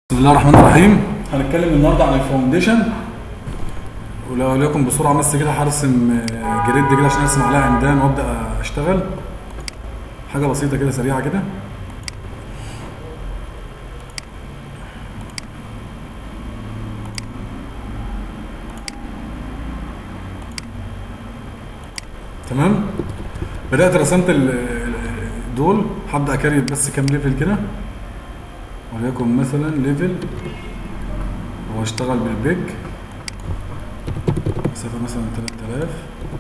بسم الله الرحمن الرحيم هنتكلم النهارده عن الفاونديشن ولو ليكن بسرعه بس كده هرسم آه، جريد كده عشان ارسم عليها عمدان وابدا اشتغل حاجه بسيطه كده سريعه كده تمام بدات رسمت ال- ال- دول هبدا اكريت بس كام ليفل كده وليكن مثلا ليفل واشتغل بالبيج مسافة مثلا 3000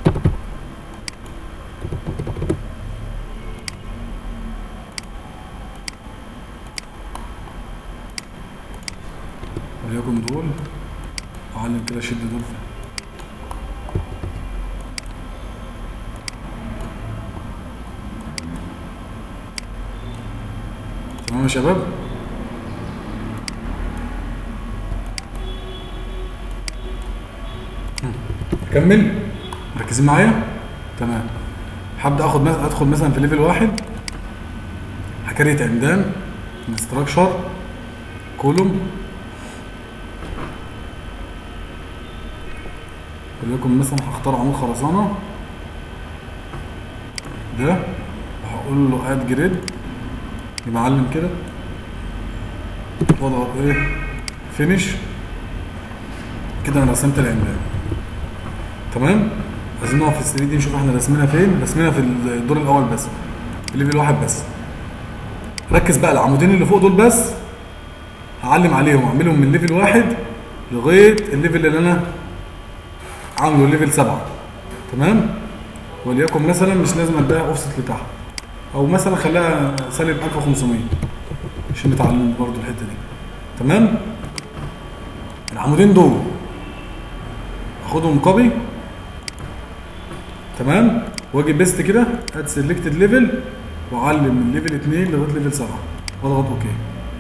وليكن دول اعلم كده شد دول تمام يا شباب اكمل مركزين معايا تمام هبدا اخد مثلا ادخل مثلا في ليفل واحد هكريت عمدان انستراكشر كولوم وليكن مثلا هختار عمود خرسانه ده وهقول له اد جريد يمعلم كده واضغط ايه فينيش كده انا رسمت العمدان تمام عايزين نقف في ال 3 دي نشوف احنا رسمينها فين رسمينها في الدور الاول بس في ليفل واحد بس ركز بقى العمودين اللي فوق دول بس هعلم عليهم اعملهم من ليفل واحد لغايه الليفل اللي انا عامله ليفل سبعة تمام وليكن مثلا مش لازم اديها اوفست لتحت او مثلا خليها سالب 1500 عشان نتعلم برضو الحته دي تمام العمودين دول اخدهم كوبي تمام واجي بيست كده اد سيلكتد ليفل واعلم من ليفل 2 لغايه ليفل 7 واضغط اوكي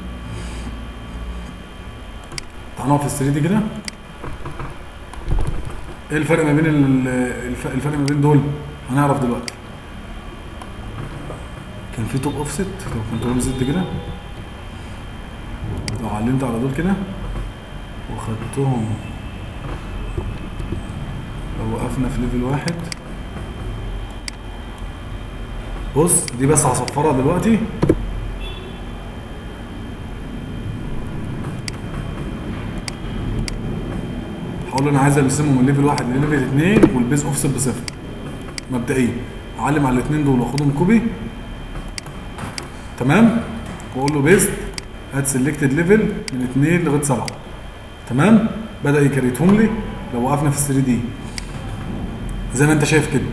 تعالوا نقف في ال 3 دي كده ايه الفرق ما بين ال- الف- الفرق ما بين دول هنعرف دلوقتي كان في توب اوفست لو كنترول زد كده لو علمت على دول كده وخدتهم لو وقفنا في ليفل واحد بص دي بس هصفرها دلوقتي هقول له انا عايز ارسمهم من ليفل واحد لليفل اتنين والبيز اوفست بصفر مبدئيا اعلم على الاثنين دول واخدهم كوبي تمام واقول له بيست هات سيلكتد ليفل من 2 لغايه 7 تمام بدا يكريتهم لي لو وقفنا في 3 دي زي ما انت شايف كده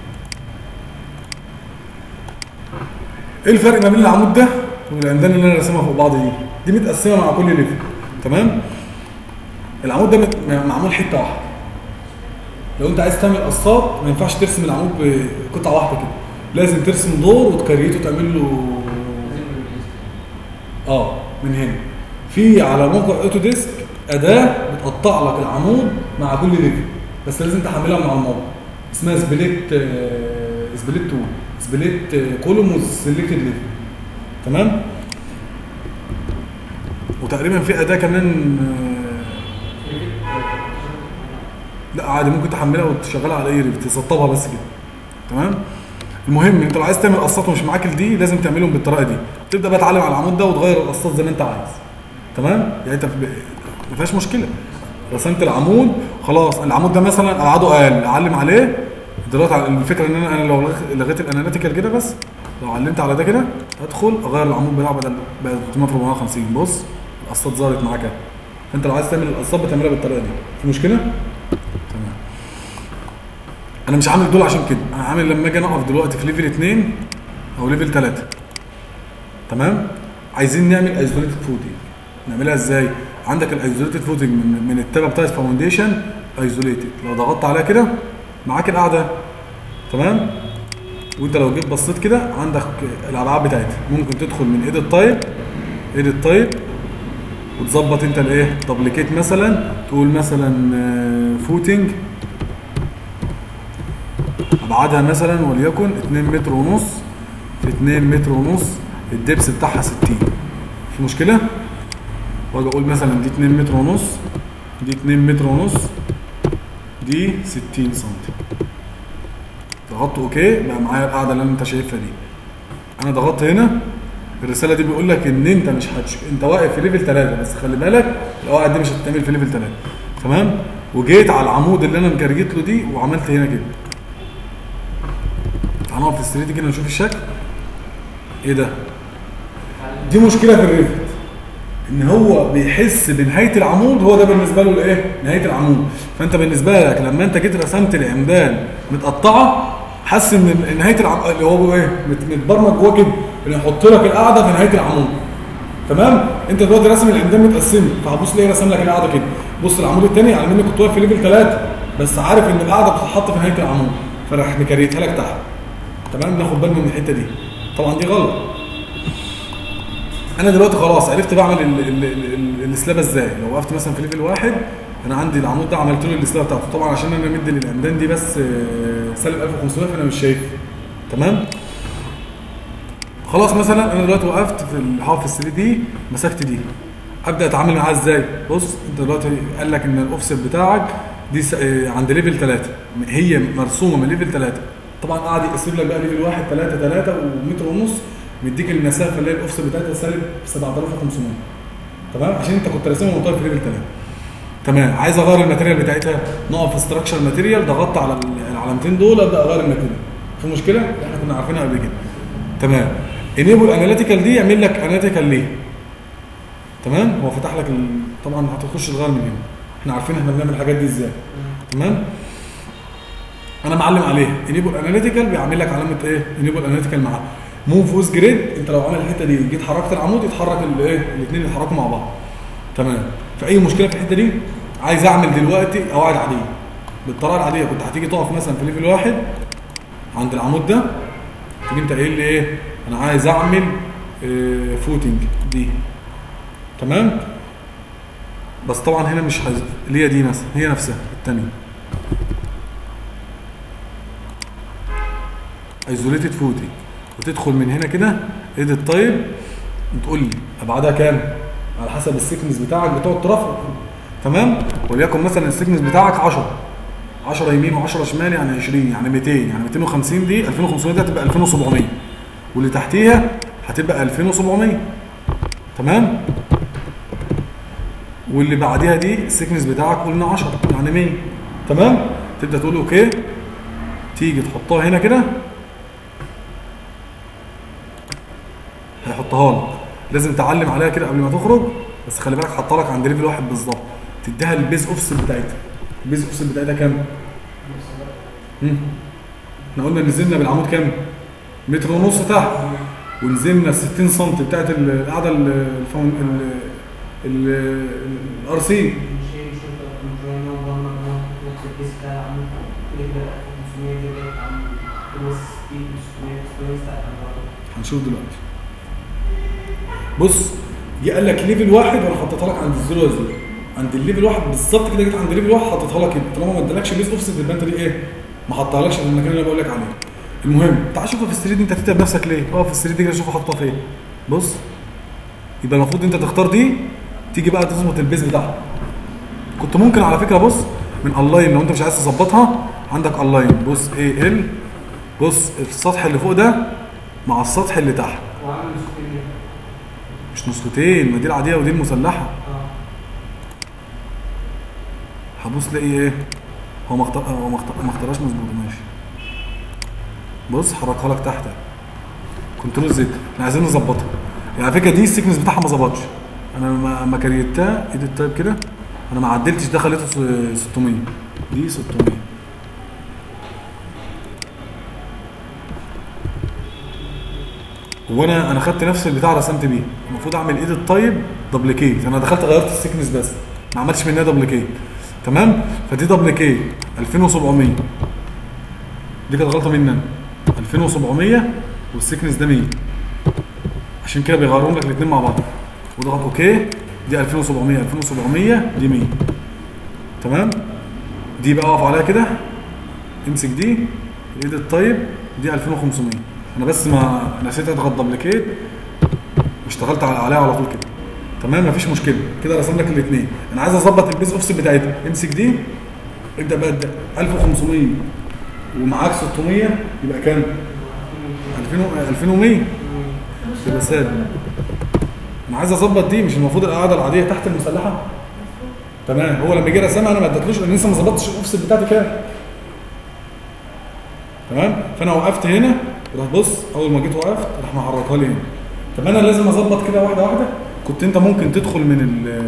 ايه الفرق ما بين العمود ده والعمدان اللي انا راسمها فوق بعض دي دي متقسمه مع كل ليفل تمام العمود ده مت- معمول حته واحده لو انت عايز تعمل قصات ما ينفعش ترسم العمود بقطعه واحده كده لازم ترسم دور وتكريته وتعمل له اه من هنا في على موقع اوتو ديسك اداه بتقطع لك العمود مع كل ليفل بس لازم تحملها من على الموقع اسمها سبليت آه، سبليت تول سبليت آه، كولوم وسلكتد ليفل تمام وتقريبا في اداه كمان آه، لا عادي ممكن تحملها وتشغلها على اي ريفت تسطبها بس كده تمام المهم انت لو عايز تعمل قصات ومش معاك الدي لازم تعملهم بالطريقه دي تبدا بقى تعلم على العمود ده وتغير القصات زي ما انت عايز تمام يعني انت ب- ما فيهاش مشكله رسمت العمود خلاص العمود ده مثلا ابعاده اقل اعلم عليه دلوقتي على- الفكره ان انا انا لو لغ- لغيت الاناليتيكال كده بس لو علمت على ده كده ادخل اغير العمود بتاعه بدل بقى 300 في 450 بص القصات ظهرت معاك اهي. فانت لو عايز تعمل القصات بتعملها بالطريقه دي في مشكله تمام انا مش عامل دول عشان كده انا عامل لما اجي اقف دلوقتي في ليفل 2 او ليفل 3 تمام عايزين نعمل ايزوليتد فوتنج نعملها ازاي عندك الايزوليتد فوتنج من من التابه بتاعت فاونديشن ايزوليتد لو ضغطت عليها كده معاك القاعده تمام وانت لو جيت بصيت كده عندك الابعاد بتاعتها ممكن تدخل من ايديت تايب ايديت تايب وتظبط انت الايه دبليكيت مثلا تقول مثلا فوتنج ابعادها مثلا وليكن 2 متر ونص في 2 متر ونص الدبس بتاعها 60 في مشكله واجي اقول مثلا دي 2 متر ونص دي 2 متر ونص دي 60 سم ضغطت اوكي بقى معايا القاعده اللي انت شايفها دي انا ضغطت هنا الرساله دي بيقول لك ان انت مش هتش... انت واقف في ليفل 3 بس خلي بالك القواعد دي مش هتتعمل في ليفل 3 تمام وجيت على العمود اللي انا مكرجت له دي وعملت هنا كده تعال نقف في السرير كده نشوف الشكل ايه ده دي مشكله في الريفت ان هو بيحس بنهايه العمود هو ده بالنسبه له الايه نهايه العمود فانت بالنسبه لك لما انت جيت رسمت العمدان متقطعه حس ان نهايه العمود اللي هو ايه مت- متبرمج جوه كده انه يحط لك القاعده في نهايه العمود تمام انت دلوقتي راسم العمدان متقسمه فهبص ليه رسم لك القاعده كده بص العمود الثاني على اني كنت واقف في ليفل 3 بس عارف ان القاعده بتتحط في نهايه العمود فراح مكريتها لك تحت تمام ناخد بالنا من الحته دي طبعا دي غلط انا دلوقتي خلاص عرفت بعمل ال- ال- ال- ال- السلابه ازاي لو وقفت مثلا في ليفل واحد انا عندي العمود ده عملت له السلابه بتاعته طبعا عشان انا مدي للعمدان دي بس آه، سالب 1500 فانا مش شايف تمام خلاص مثلا انا دلوقتي وقفت في الحافظ 3 دي مسكت دي ابدا اتعامل معاها ازاي بص انت دلوقتي قال لك ان الاوفست بتاعك دي س- آه، عند ليفل 3 هي مرسومه من ليفل 3 طبعا قاعد يقسم لك بقى ليفل 1 3 3 ومتر ونص مديك المسافه اللي هي الاوفست بتاعتها سالب 7500 تمام عشان انت كنت راسمها منطقه في ليفل 3 تمام عايز اغير الماتيريال بتاعتها نقف في ستراكشر ماتيريال ضغطت على ال- العلامتين دول ابدا اغير الماتيريال في مشكله احنا كنا عارفينها قبل كده تمام انيبل اناليتيكال دي يعمل لك اناليتيكال ليه تمام هو فتح لك ال... طبعا هتخش تغير من هنا احنا عارفين احنا بنعمل الحاجات دي ازاي تمام انا معلم عليها انيبل اناليتيكال بيعمل لك علامه ايه انيبل اناليتيكال معاه موف ويز جريد انت لو عامل الحته دي جيت حركت العمود يتحرك الايه الاثنين يتحركوا مع بعض تمام في اي مشكله في الحته دي عايز اعمل دلوقتي قواعد عاديه بالطريقه العاديه كنت هتيجي تقف مثلا في ليفل واحد عند العمود ده تيجي انت قايل لي ايه انا عايز اعمل اه فوتنج دي تمام بس طبعا هنا مش هز... اللي هي دي مثلا هي نفسها الثانيه ايزوليتد فوتنج وتدخل من هنا كده ايديت طيب وتقول لي ابعادها كام على حسب السيكنس بتاعك بتقعد ترفع تمام وليكن مثلا السيكنس بتاعك 10 10 يمين و10 شمال يعني 20 يعني 200 يعني 250 دي 2500 دي هتبقى 2700 واللي تحتيها هتبقى 2700 تمام واللي بعديها دي السيكنس بتاعك قلنا 10 يعني 100 تمام تبدا تقول اوكي تيجي تحطها هنا كده هيحطها لك لازم تعلم عليها كده قبل ما تخرج بس خلي بالك حاطها لك عند ليفل واحد بالظبط تديها البيز اوفست بتاعتها البيز اوفست بتاعتها كام؟ مم. احنا قلنا نزلنا بالعمود كام؟ متر ونص تحت ونزلنا 60 سم بتاعت ال- القاعده ال- الفون ال الار سي هنشوف دلوقتي بص جه قال لك ليفل واحد وانا حطيتها لك عند الزيرو زيرو عند الليفل واحد بالظبط كده جيت عند ليفل واحد حطيتها لك كده طالما ما ادالكش بيز اوفست يبقى انت دي ايه؟ ما حطهالكش في المكان اللي انا بقول لك عليه المهم تعال شوفها في الثري دي انت تتعب نفسك ليه؟ اقف في الثري دي كده شوفها حاطها فين بص يبقى المفروض انت تختار دي تيجي بقى تظبط البيز بتاعها كنت ممكن على فكره بص من اونلاين لو انت مش عايز تظبطها عندك اونلاين بص ايه ال بص السطح اللي فوق ده مع السطح اللي تحت مش نسختين ما دي العاديه ودي المسلحه هبص تلاقي ايه هو ما اختار هو ما اختار- ما اختارهاش مظبوطه ماشي بص حركها لك تحت كنترول زد احنا عايزين نظبطها يعني على فكره دي السيكنس بتاعها ما ظبطش انا ما ما كريتها ايدي التايب كده انا ما عدلتش ده خليته س- 600 دي 600 هو انا انا خدت نفس البتاع رسمت بيه المفروض اعمل ايد الطيب دبليكيت انا دخلت غيرت السيكنس بس ما عملتش منها دبليكيت تمام فدي دبليكيت 2700 دي كانت غلطه مني انا 2700 والسيكنس ده 100 عشان كده بيغيرهم لك الاثنين مع بعض وضغط اوكي دي 2700 2700 دي 100 تمام دي بقى اقف عليها كده امسك دي الايد الطيب دي 2500 انا بس ما نسيت اضغط دبليكيت واشتغلت على- عليها على طول كده تمام مفيش مشكله كده رسم لك الاثنين انا عايز اظبط البيز اوفست بتاعتها امسك دي ابدا بقى ابدا 1500 ومعاك 600 يبقى كام 2000 و- 2100 يبقى سالب انا عايز اظبط دي مش المفروض القاعده العاديه تحت المسلحه تمام هو لما جه رسمها انا ما اديتلوش لان لسه ما ظبطتش الاوفست بتاعتي كام تمام فانا وقفت هنا راح بص اول ما جيت وقفت راح محركها لي هنا طب انا لازم اظبط كده واحده واحده كنت انت ممكن تدخل من ال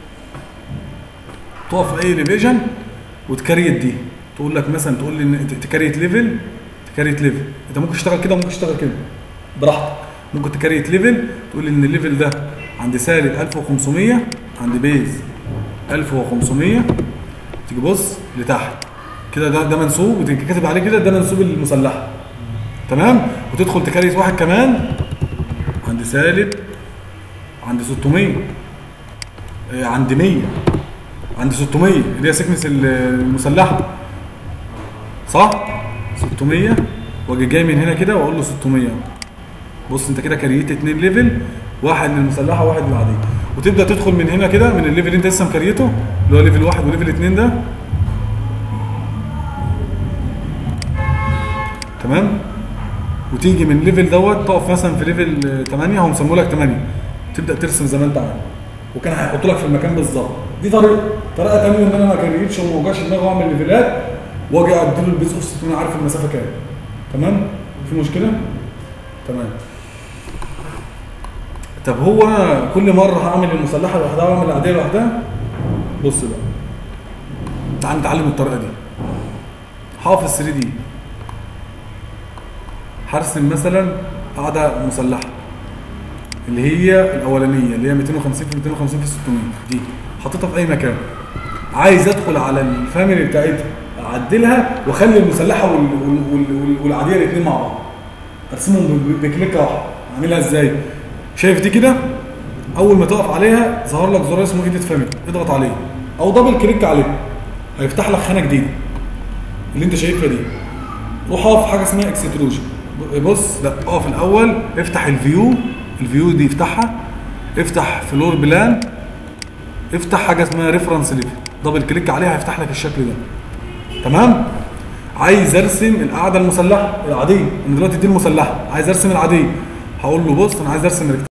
تقف في اي ريفيجن وتكريت دي تقول لك مثلا تقول لي ان ت- تكريت ليفل تكريت ليفل انت ممكن تشتغل كده وممكن تشتغل كده براحتك ممكن تكريت ليفل تقول لي ان الليفل ده عند سالب 1500 عند بيز 1500 تيجي بص لتحت كده ده ده منسوب وتيجي كاتب عليه كده ده منسوب المسلحه تمام وتدخل تكريت واحد كمان عند سالب عند 600 آه، عند 100 عند 600 اللي هي سكنس ال- المسلحه صح 600 واجي جاي من هنا كده واقول له 600 بص انت كده كريت اتنين ليفل واحد للمسلحه وواحد للعاديه وتبدا تدخل من هنا كده من الليفل اللي انت لسه مكريته اللي هو ليفل واحد وليفل اتنين ده تمام وتيجي من الليفل دوت تقف مثلا في ليفل 8 هو مسموه لك 8 تبدا ترسم زي ما انت عايز وكان هيحط لك في المكان بالظبط دي طريقه طريقه ثانيه ان انا ما كريتش وما وجعش دماغي واعمل ليفلات واجي اديله البيز اوف ست وانا عارف المسافه كام تمام في مشكله تمام طب هو انا كل مره هعمل المسلحه لوحدها واعمل العاديه لوحدها بص بقى تعال نتعلم الطريقه دي حافظ 3 دي هرسم مثلا قاعده مسلحه اللي هي الاولانيه اللي هي 250 في 250 في 600 دي حطيتها في اي مكان عايز ادخل على الفاميلي بتاعتها اعدلها واخلي المسلحه وال- وال- وال- والعاديه الاثنين مع بعض ارسمهم ب- بكليكه واحده اعملها ازاي شايف دي كده اول ما تقف عليها ظهر لك زرار اسمه ايديت فاميلي اضغط عليه او دبل كليك عليه هيفتح لك خانه جديده اللي انت شايفها دي روح اقف في حاجه اسمها اكستروجن بص لا اقف الاول افتح الفيو الفيو دي افتحها افتح فلور بلان افتح حاجه اسمها ريفرنس ليفل دبل كليك عليها هيفتح لك الشكل ده تمام عايز ارسم القاعده المسلحه العاديه انا دلوقتي دي المسلحه عايز ارسم العاديه هقول له بص انا عايز ارسم